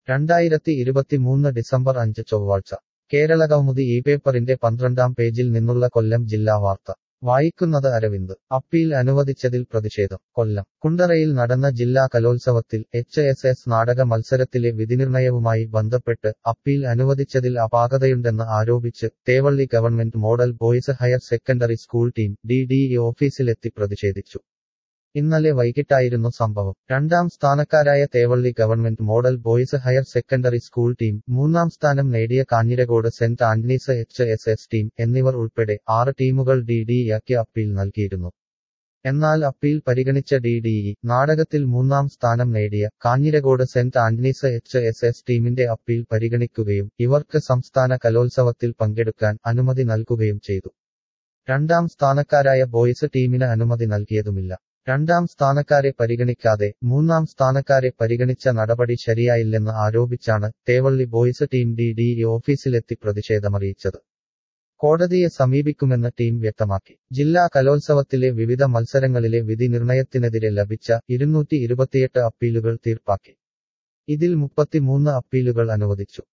രണ്ടായിരത്തി ഇരുപത്തിമൂന്ന് ഡിസംബർ അഞ്ച് ചൊവ്വാഴ്ച കേരള കൗമുദി ഈ പേപ്പറിന്റെ പന്ത്രണ്ടാം പേജിൽ നിന്നുള്ള കൊല്ലം ജില്ലാ വാർത്ത വായിക്കുന്നത് അരവിന്ദ് അപ്പീൽ അനുവദിച്ചതിൽ പ്രതിഷേധം കൊല്ലം കുണ്ടറയിൽ നടന്ന ജില്ലാ കലോത്സവത്തിൽ എച്ച് എസ് എസ് നാടക മത്സരത്തിലെ വിധിനിർണയവുമായി ബന്ധപ്പെട്ട് അപ്പീൽ അനുവദിച്ചതിൽ അപാകതയുണ്ടെന്ന് ആരോപിച്ച് Thevally government model boys higher secondary school team D D E ഓഫീസിലെത്തി പ്രതിഷേധിച്ചു ഇന്നലെ വൈകിട്ടായിരുന്നു സംഭവം രണ്ടാം സ്ഥാനക്കാരായ Thevally government model boys higher secondary school team മൂന്നാം സ്ഥാനം നേടിയ Kanjirakode saint Antony's H S S team എന്നിവർ ഉൾപ്പെടെ ആറ് ടീമുകൾ ഡി ഡി ഇക്ക് അപ്പീൽ നൽകിയിരുന്നു എന്നാൽ അപ്പീൽ പരിഗണിച്ച ഡി ഡി ഇ നാടകത്തിൽ മൂന്നാം സ്ഥാനം നേടിയ Kanjirakode saint Antony's H S S ടീമിന്റെ അപ്പീൽ പരിഗണിക്കുകയും ഇവർക്ക് സംസ്ഥാന കലോത്സവത്തിൽ പങ്കെടുക്കാൻ അനുമതി നൽകുകയും ചെയ്തു രണ്ടാം സ്ഥാനക്കാരായ ബോയ്സ് ടീമിന് അനുമതി നൽകിയതുമില്ല രണ്ടാം സ്ഥാനക്കാരെ പരിഗണിക്കാതെ മൂന്നാം സ്ഥാനക്കാരെ പരിഗണിച്ച നടപടി ശരിയായില്ലെന്ന് ആരോപിച്ചാണ് Thevally boys team D D E ഓഫീസിലെത്തി പ്രതിഷേധമറിയിച്ചത് കോടതിയെ സമീപിക്കുമെന്ന് ടീം വ്യക്തമാക്കി ജില്ലാ കലോത്സവത്തിലെ വിവിധ മത്സരങ്ങളിലെ വിധി നിർണയത്തിനെതിരെ ലഭിച്ച ഇരുന്നൂറ്റി ഇരുപത്തിയെട്ട് അപ്പീലുകൾ തീർപ്പാക്കി ഇതിൽ മുപ്പത്തിമൂന്ന് അപ്പീലുകൾ അനുവദിച്ചു